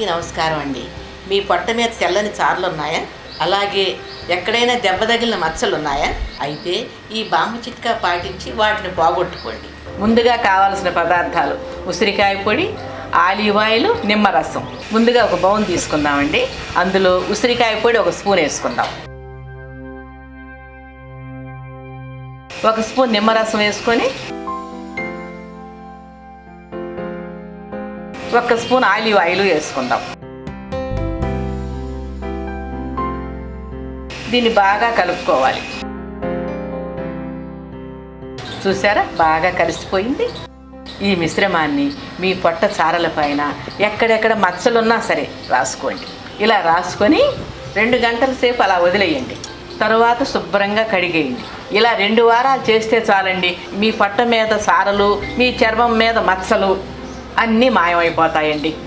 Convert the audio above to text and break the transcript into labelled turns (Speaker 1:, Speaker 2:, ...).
Speaker 1: నమస్కారం అండి మీ పొట్ట మీద తెల్లని చార్లు ఉన్నాయా అలాగే ఎక్కడైనా దెబ్బ తగిలిన మచ్చలు ఉన్నాయా అయితే ఈ బాంబు చిట్కా పాటించి వాటిని పోగొట్టుకోండి ముందుగా కావాల్సిన పదార్థాలు ఉసిరికాయ పొడి ఆలివ్ ఆయిల్ నిమ్మరసం ముందుగా ఒక బౌన్ తీసుకుందామండి అందులో ఉసిరికాయ పొడి ఒక స్పూన్ వేసుకుందాం ఒక స్పూన్ నిమ్మరసం వేసుకొని ఒక స్పూన్ ఆలివ్ ఆయిల్ వేసుకుందాం దీన్ని బాగా కలుపుకోవాలి చూసారా బాగా కలిసిపోయింది ఈ మిశ్రమాన్ని మీ పొట్ట చారల పైన ఎక్కడెక్కడ మచ్చలున్నా సరే రాసుకోండి ఇలా రాసుకొని రెండు గంటల సేపు అలా వదిలేయండి తరువాత శుభ్రంగా కడిగేయండి ఇలా రెండు వారాలు చేస్తే చాలండి మీ పొట్ట మీద సారలు మీ చర్మం మీద మచ్చలు అన్నీ మాయమైపోతాయండి